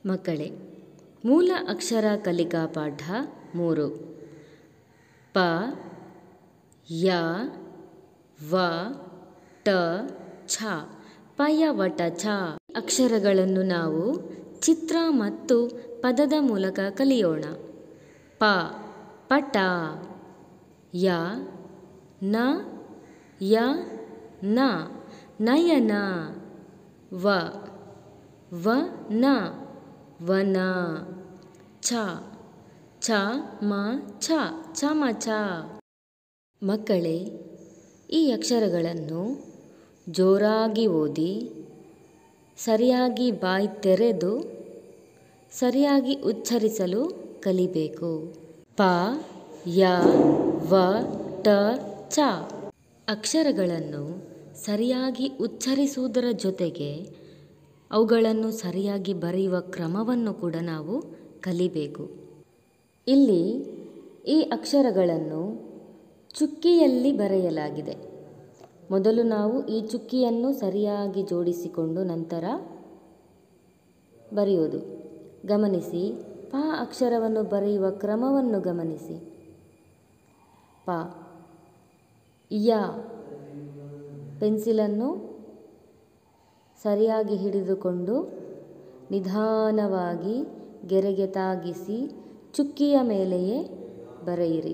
ಮಕ್ಕಳೇ ಮೂಲ ಅಕ್ಷರ ಕಲಿಕಾ ಪಾಠ ಮೂರು ಪ ಯ ವ ಟ ಛ ಪಯವಟ ಛ ಅಕ್ಷರಗಳನ್ನು ನಾವು ಚಿತ್ರ ಮತ್ತು ಪದದ ಮೂಲಕ ಕಲಿಯೋಣ ಪ ಪಟ ಯ ನ ಯ ನ ನಯನ ವ ವ ನ ವನ ಛ ಛ ಮ ಛ ಚಮಚ ಮಕ್ಕಳೇ ಈ ಅಕ್ಷರಗಳನ್ನು ಜೋರಾಗಿ ಓದಿ ಸರಿಯಾಗಿ ಬಾಯಿ ತೆರೆದು ಸರಿಯಾಗಿ ಉಚ್ಚರಿಸಲು ಕಲಿಬೇಕು ಪ ಯ ವ ಟ ಚ ಅಕ್ಷರಗಳನ್ನು ಸರಿಯಾಗಿ ಉಚ್ಚರಿಸುವುದರ ಜೊತೆಗೆ ಅವುಗಳನ್ನು ಸರಿಯಾಗಿ ಬರೆಯುವ ಕ್ರಮವನ್ನು ಕೂಡ ನಾವು ಕಲಿಬೇಕು ಇಲ್ಲಿ ಈ ಅಕ್ಷರಗಳನ್ನು ಚುಕ್ಕಿಯಲ್ಲಿ ಬರೆಯಲಾಗಿದೆ ಮೊದಲು ನಾವು ಈ ಚುಕ್ಕಿಯನ್ನು ಸರಿಯಾಗಿ ಜೋಡಿಸಿಕೊಂಡು ನಂತರ ಬರೆಯುವುದು ಗಮನಿಸಿ ಪ ಅಕ್ಷರವನ್ನು ಬರೆಯುವ ಕ್ರಮವನ್ನು ಗಮನಿಸಿ ಪ ಯ ಪೆನ್ಸಿಲನ್ನು ಸರಿಯಾಗಿ ಹಿಡಿದುಕೊಂಡು ನಿಧಾನವಾಗಿ ಗೆರೆಗೆ ತಾಗಿಸಿ ಚುಕ್ಕಿಯ ಮೇಲೆಯೇ ಬರೆಯಿರಿ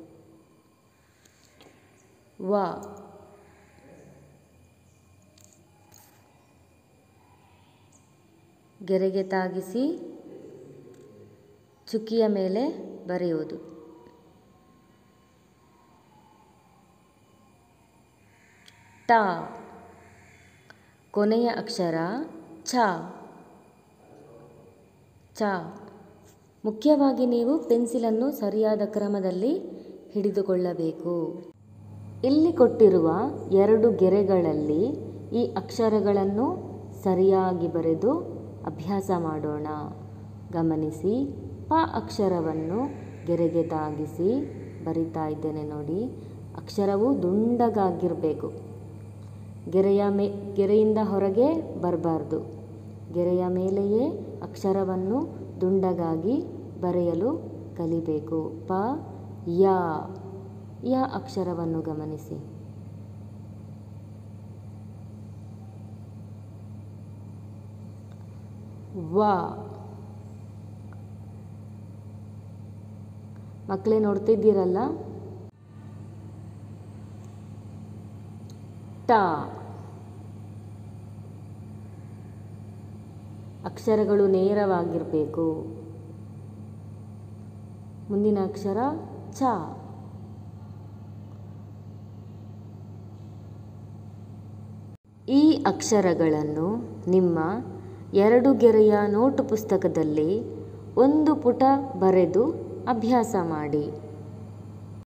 ವ ಗೆರೆಗೆ ತಾಗಿಸಿ ಚುಕ್ಕಿಯ ಮೇಲೆ ಬರೆಯುವುದು ಟ ಕೊನೆಯ ಅಕ್ಷರ ಛ ಚ ಮುಖ್ಯವಾಗಿ ನೀವು ಪೆನ್ಸಿಲನ್ನು ಸರಿಯಾದ ಕ್ರಮದಲ್ಲಿ ಹಿಡಿದುಕೊಳ್ಳಬೇಕು ಇಲ್ಲಿ ಕೊಟ್ಟಿರುವ ಎರಡು ಗೆರೆಗಳಲ್ಲಿ ಈ ಅಕ್ಷರಗಳನ್ನು ಸರಿಯಾಗಿ ಬರೆದು ಅಭ್ಯಾಸ ಮಾಡೋಣ ಗಮನಿಸಿ ಪ ಅಕ್ಷರವನ್ನು ಗೆರೆಗೆ ತಾಗಿಸಿ ಬರಿತಾ ಇದ್ದೇನೆ ನೋಡಿ ಅಕ್ಷರವು ದುಂಡಗಾಗಿರಬೇಕು ಗೆರೆಯ ಮೇ ಗೆರೆಯಿಂದ ಹೊರಗೆ ಬರಬಾರ್ದು ಗೆರೆಯ ಮೇಲೆಯೇ ಅಕ್ಷರವನ್ನು ದುಂಡಗಾಗಿ ಬರೆಯಲು ಕಲಿಬೇಕು ಪ ಯ ಯ ಅಕ್ಷರವನ್ನು ಗಮನಿಸಿ ವ ಮಕ್ಕಳೇ ನೋಡ್ತಿದ್ದೀರಲ್ಲ ಟ ಅಕ್ಷರಗಳು ನೇರವಾಗಿರಬೇಕು ಮುಂದಿನ ಅಕ್ಷರ ಚ ಈ ಅಕ್ಷರಗಳನ್ನು ನಿಮ್ಮ ಎರಡು ಗೆರೆಯ ನೋಟು ಪುಸ್ತಕದಲ್ಲಿ ಒಂದು ಪುಟ ಬರೆದು ಅಭ್ಯಾಸ ಮಾಡಿ